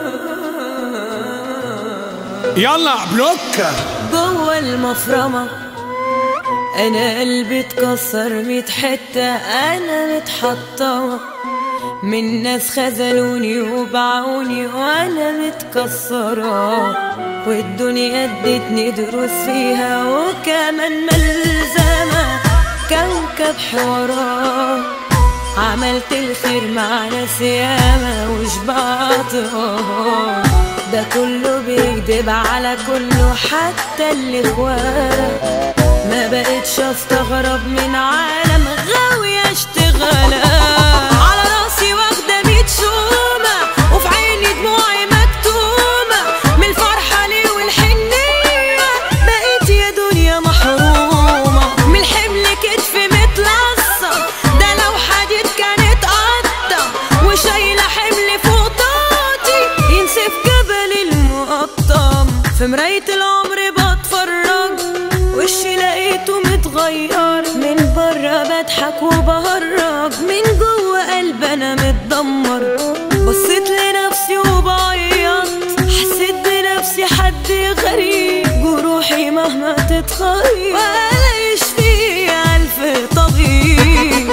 يلا بلوك جوه المفرمة أنا قلبي اتكسر ميت حتة أنا متحطمة من ناس خذلوني وباعوني وأنا متكسرة والدنيا ادتني دروس فيها وكمان ملزمة كوكب حوارات عملت الخير مع ناس ياما وشبعتهم ده كله بيكدب على كله حتى الاخوات ما بقتش استغرب من عالم غاوي اشتغالات على راسي واخده ميت شومه وفي عيني دموعي مكتومه من الفرحه ليه والحنيه بقيت يا دنيا محرومه من الحمل كتفي متلصم ده لو حديد كانت قطه وشايله حمل فوق طاقتي ينسف جبل المقطم في مراية العمر بتفرج وشي لقيته متغير من بره بضحك وبهرج من جوه قلب انا متدمر بصيت لنفسي وبعيط حسيت بنفسي حد غريب جروحي مهما تتخيل ولا يشفي ألف طبيب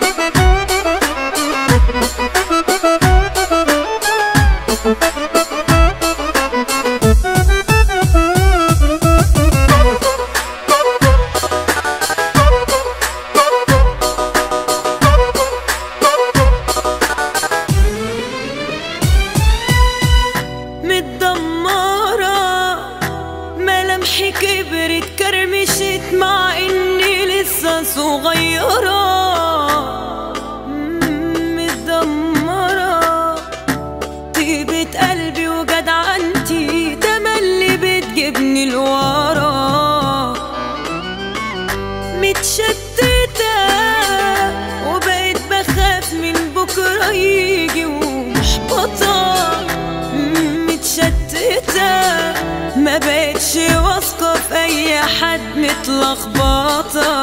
متدمرة ملامحي كبرت كرمشت مع اني لسه صغيرة مم، متدمرة طيبة قلبي وجدعنتي تملي بتجيبني لورا متشتتة وبقيت بخاف من بكرة يجي ومحبطة متشتتة ما بقتش واثقة في أي حد متلخبطة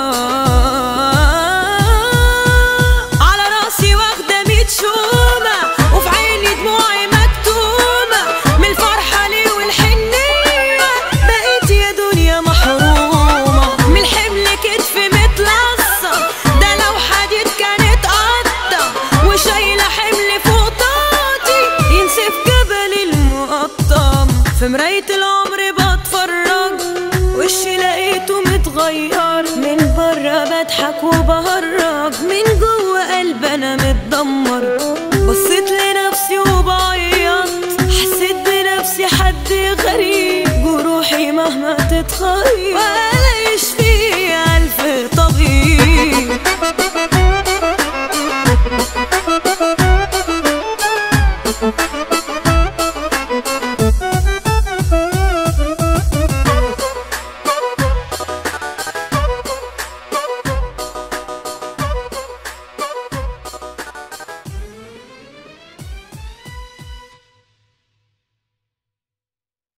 على راسي واخدة ميت شومة وفي عيني دموعي مكتومة من الفرحة ليه والحنية بقيت يا دنيا محرومة من الحمل كتفي متلصم ده لو حديد كانت قطة وشايلة حمل فوق طاقتي ينسف جبل المقطم في مراية العمر بتفرج وشي لقيته متغير من بره بضحك وبهرج من جوه قلب انا متدمر بصيت لنفسي وبعيط حسيت بنفسي حد غريب جروحي مهما تتخيل